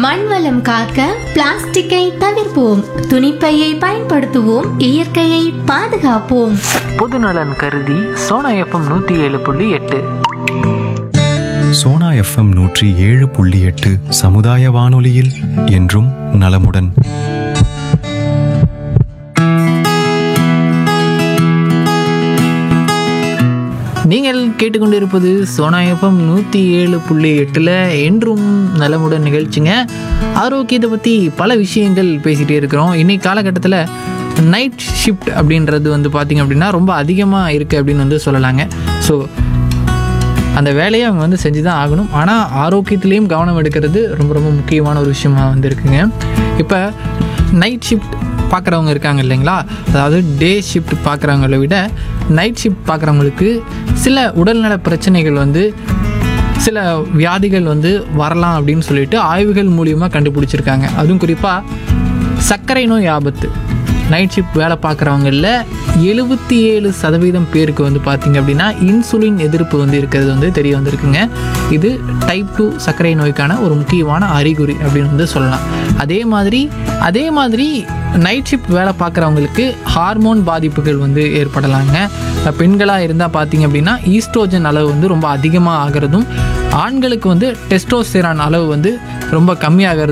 மண் வளம் காக்க பிளாஸ்டிக்கை தவிர்ப்போம் துணிப்பையை பயன்படுத்துவோம் இயற்கையை பாதுகாப்போம் பொதுநலன் கருதி சோனா எஃப்எம் நூற்றி ஏழு புள்ளி எட்டு சோனா எஃப்எம் நூற்றி ஏழு புள்ளி எட்டு சமுதாய வானொலியில் என்றும் நலமுடன் நீங்கள் கேட்டுக்கொண்டிருப்பது சோனா எஃப்எம் நூற்றி ஏழு புள்ளி எட்டில் என்றும் நலமுடன் நிகழ்ச்சிங்க ஆரோக்கியத்தை பற்றி பல விஷயங்கள் பேசிகிட்டே இருக்கிறோம் இன்னைக்கு காலகட்டத்தில் நைட் ஷிஃப்ட் அப்படின்றது வந்து பார்த்திங்க அப்படின்னா ரொம்ப அதிகமாக இருக்குது அப்படின்னு வந்து சொல்லலாங்க ஸோ அந்த வேலையை அவங்க வந்து செஞ்சு தான் ஆகணும் ஆனால் ஆரோக்கியத்துலேயும் கவனம் எடுக்கிறது ரொம்ப ரொம்ப முக்கியமான ஒரு விஷயமா வந்து இருக்குங்க இப்போ நைட் ஷிஃப்ட் பார்க்குறவங்க இருக்காங்க இல்லைங்களா அதாவது டே ஷிஃப்ட் பார்க்குறவங்கள விட நைட் ஷிஃப்ட் பார்க்குறவங்களுக்கு சில உடல்நல பிரச்சனைகள் வந்து சில வியாதிகள் வந்து வரலாம் அப்படின்னு சொல்லிட்டு ஆய்வுகள் மூலியமாக கண்டுபிடிச்சிருக்காங்க அதுவும் குறிப்பாக சர்க்கரை நோய் ஆபத்து நைட் ஷிஃப்ட் வேலை பார்க்குறவங்களில் எழுபத்தி ஏழு சதவீதம் பேருக்கு வந்து பார்த்திங்க அப்படின்னா இன்சுலின் எதிர்ப்பு வந்து இருக்கிறது வந்து தெரிய வந்திருக்குங்க இது டைப் டூ சர்க்கரை நோய்க்கான ஒரு முக்கியமான அறிகுறி அப்படின்னு வந்து சொல்லலாம் அதே மாதிரி அதே மாதிரி நைட் ஷிஃப்ட் வேலை பார்க்குறவங்களுக்கு ஹார்மோன் பாதிப்புகள் வந்து ஏற்படலாங்க பெண்களாக இருந்தால் பார்த்தீங்க அப்படின்னா ஈஸ்ட்ரோஜன் அளவு வந்து ரொம்ப அதிகமாக ஆகிறதும் ஆண்களுக்கு வந்து டெஸ்டோஸ்டெரான் அளவு வந்து ரொம்ப கம்மியாகிறது